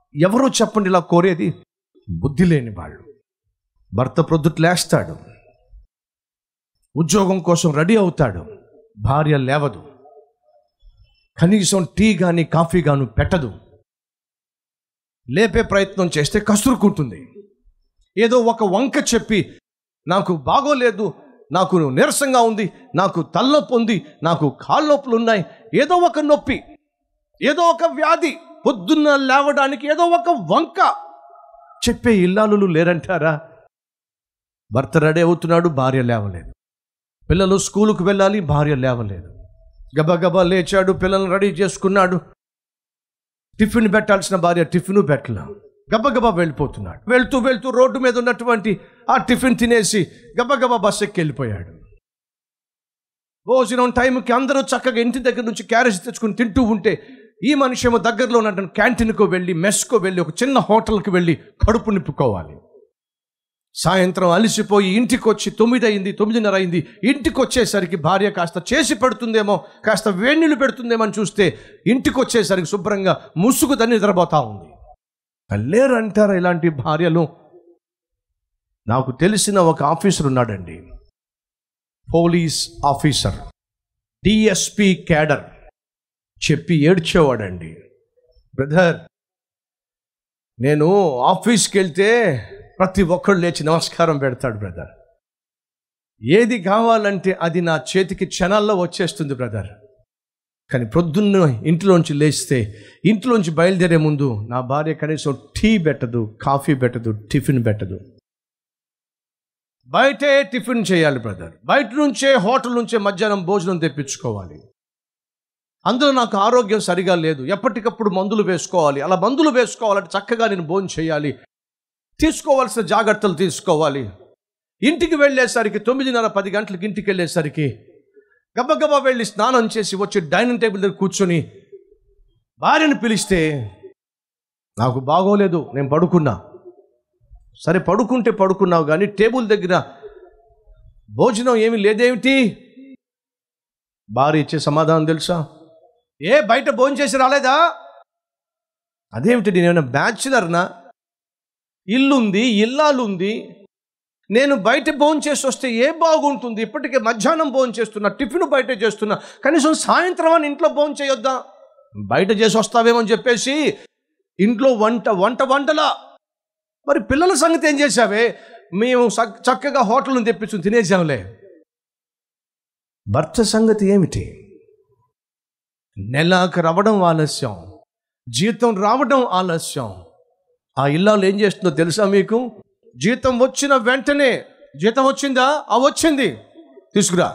ఎవరో చెప్పండి ఇలా కోరేది బుద్ధి లేని వాళ్ళు భర్త ప్రొద్దుట లేస్తాడు ఉద్యోగం కోసం రెడీ అవుతాడు భార్య లేవదు కనీసం టీ కానీ కాఫీ గాను పెట్టదు లేపే ప్రయత్నం చేస్తే కసురుకుంటుంది ఏదో ఒక వంక చెప్పి నాకు బాగోలేదు నాకు నీరసంగా ఉంది నాకు తలనొప్పి ఉంది నాకు కాళ్ళ నొప్పులు ఉన్నాయి ఏదో ఒక నొప్పి ఏదో ఒక వ్యాధి పొద్దున్న లేవడానికి ఏదో ఒక వంక చెప్పే ఇల్లాలు లేరంటారా భర్త రెడీ అవుతున్నాడు భార్య లేవలేదు పిల్లలు స్కూలుకు వెళ్ళాలి భార్య లేవలేదు గబగబా లేచాడు పిల్లల్ని రెడీ చేసుకున్నాడు టిఫిన్ పెట్టాల్సిన భార్య టిఫిన్ పెట్టలా గబగబా వెళ్ళిపోతున్నాడు వెళ్తూ వెళ్తూ రోడ్డు మీద ఉన్నటువంటి ఆ టిఫిన్ తినేసి గబగబా బస్ ఎక్కి వెళ్ళిపోయాడు భోజనం టైంకి అందరూ చక్కగా ఇంటి దగ్గర నుంచి క్యారేజ్ తెచ్చుకుని తింటూ ఉంటే ఈ మనిషి ఏమో దగ్గరలో ఉన్నటువంటి క్యాంటీన్కో వెళ్ళి మెస్కో వెళ్ళి ఒక చిన్న హోటల్కి వెళ్ళి కడుపు నింపుకోవాలి సాయంత్రం అలసిపోయి ఇంటికి వచ్చి తొమ్మిది అయింది తొమ్మిదిన్నర అయింది ఇంటికి వచ్చేసరికి భార్య కాస్త చేసి పెడుతుందేమో కాస్త వేణీళ్ళు పెడుతుందేమో అని చూస్తే ఇంటికి వచ్చేసరికి శుభ్రంగా ముసుగు దాన్ని నిద్రపోతా ఉంది లేరంటారా ఇలాంటి భార్యలు నాకు తెలిసిన ఒక ఆఫీసర్ ఉన్నాడండి పోలీస్ ఆఫీసర్ డిఎస్పి క్యాడర్ చెప్పి ఏడ్చేవాడండి బ్రదర్ నేను ఆఫీస్కి వెళ్తే ప్రతి ఒక్కడు లేచి నమస్కారం పెడతాడు బ్రదర్ ఏది కావాలంటే అది నా చేతికి క్షణాల్లో వచ్చేస్తుంది బ్రదర్ కానీ ప్రొద్దున్న ఇంట్లోంచి లేస్తే ఇంట్లోంచి బయలుదేరే ముందు నా భార్య కనీసం టీ పెట్టదు కాఫీ పెట్టదు టిఫిన్ పెట్టదు బయటే టిఫిన్ చేయాలి బ్రదర్ బయట నుంచే హోటల్ నుంచే మధ్యాహ్నం భోజనం తెప్పించుకోవాలి అందులో నాకు ఆరోగ్యం సరిగా లేదు ఎప్పటికప్పుడు మందులు వేసుకోవాలి అలా మందులు వేసుకోవాలంటే చక్కగా నేను భోజనం చేయాలి తీసుకోవాల్సిన జాగ్రత్తలు తీసుకోవాలి ఇంటికి వెళ్ళేసరికి తొమ్మిదిన్నర పది గంటలకు ఇంటికి వెళ్ళేసరికి గబగబా వెళ్ళి స్నానం చేసి వచ్చి డైనింగ్ టేబుల్ దగ్గర కూర్చొని భార్యను పిలిస్తే నాకు బాగోలేదు నేను పడుకున్నా సరే పడుకుంటే పడుకున్నావు కానీ టేబుల్ దగ్గర భోజనం ఏమీ లేదేమిటి భార్య ఇచ్చే సమాధానం తెలుసా ఏ బయట భోజనం చేసి రాలేదా అదేమిటి నేనేమైనా బ్యాచులర్నా ఇల్లుంది ఇల్లాలుంది నేను బయట భోజనం చేసి వస్తే ఏ బాగుంటుంది ఇప్పటికే మధ్యాహ్నం భోజనం చేస్తున్నా టిఫిన్ బయట చేస్తున్నా కనీసం సాయంత్రం అని ఇంట్లో భోజనం చేయొద్దా బయట చేసి వస్తావేమో అని చెప్పేసి ఇంట్లో వంట వంట వంటలా మరి పిల్లల సంగతి ఏం చేశావే మేము చక్- చక్కగా హోటల్ నుంచి తెప్పించుకుని తినేసాంలే భర్త సంగతి ఏమిటి నెలకు రావడం ఆలస్యం జీతం రావడం ఆలస్యం ఆ ఇల్లాలు ఏం చేస్తుందో తెలుసా మీకు జీతం వచ్చిన వెంటనే జీతం వచ్చిందా ఆ వచ్చింది తీసుకురా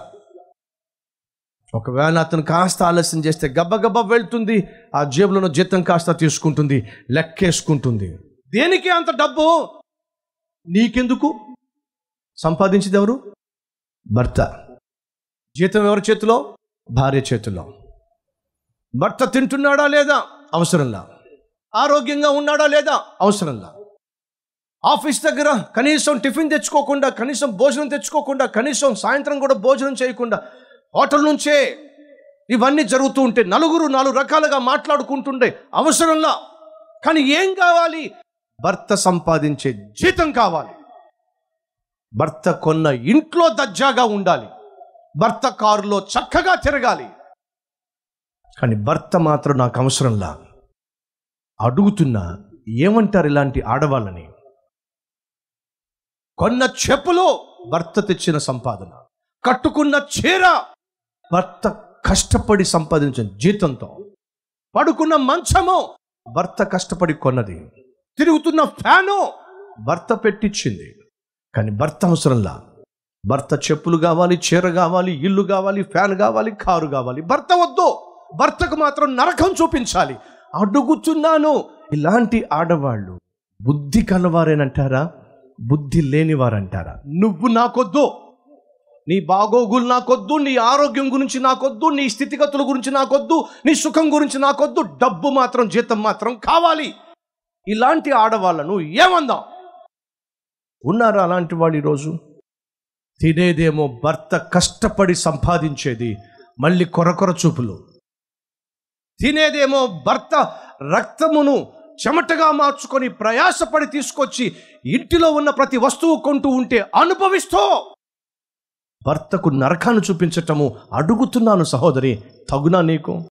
ఒకవేళ అతను కాస్త ఆలస్యం చేస్తే గబ్బగబ్బ వెళ్తుంది ఆ జేబులో జీతం కాస్త తీసుకుంటుంది లెక్కేసుకుంటుంది దేనికి అంత డబ్బు నీకెందుకు సంపాదించింది ఎవరు భర్త జీతం ఎవరి చేతిలో భార్య చేతిలో భర్త తింటున్నాడా లేదా అవసరంలా ఆరోగ్యంగా ఉన్నాడా లేదా అవసరంలా ఆఫీస్ దగ్గర కనీసం టిఫిన్ తెచ్చుకోకుండా కనీసం భోజనం తెచ్చుకోకుండా కనీసం సాయంత్రం కూడా భోజనం చేయకుండా హోటల్ నుంచే ఇవన్నీ జరుగుతూ ఉంటే నలుగురు నాలుగు రకాలుగా మాట్లాడుకుంటుండే అవసరంలా కానీ ఏం కావాలి భర్త సంపాదించే జీతం కావాలి భర్త కొన్న ఇంట్లో దజ్జాగా ఉండాలి భర్త కారులో చక్కగా తిరగాలి కానీ భర్త మాత్రం నాకు అవసరంలా అడుగుతున్నా ఏమంటారు ఇలాంటి ఆడవాళ్ళని కొన్న చెప్పులో భర్త తెచ్చిన సంపాదన కట్టుకున్న చీర భర్త కష్టపడి సంపాదించిన జీతంతో పడుకున్న మంచము భర్త కష్టపడి కొన్నది తిరుగుతున్న ఫ్యాను భర్త పెట్టించింది కానీ భర్త అవసరంలా భర్త చెప్పులు కావాలి చీర కావాలి ఇల్లు కావాలి ఫ్యాన్ కావాలి కారు కావాలి భర్త వద్దు భర్తకు మాత్రం నరకం చూపించాలి అడుగుతున్నాను ఇలాంటి ఆడవాళ్ళు బుద్ధి కలవారేనంటారా బుద్ధి లేనివారంటారా నువ్వు నాకొద్దు నీ బాగోగులు నాకొద్దు నీ ఆరోగ్యం గురించి నాకొద్దు నీ స్థితిగతుల గురించి నాకొద్దు నీ సుఖం గురించి నాకొద్దు డబ్బు మాత్రం జీతం మాత్రం కావాలి ఇలాంటి ఆడవాళ్ళను ఏమందాం ఉన్నారా అలాంటి వాళ్ళు ఈరోజు తినేదేమో భర్త కష్టపడి సంపాదించేది మళ్ళీ కొరకొర చూపులు తినేదేమో భర్త రక్తమును చెమటగా మార్చుకొని ప్రయాసపడి తీసుకొచ్చి ఇంటిలో ఉన్న ప్రతి వస్తువు కొంటూ ఉంటే అనుభవిస్తూ భర్తకు నరకాన్ని చూపించటము అడుగుతున్నాను సహోదరి తగునా నీకు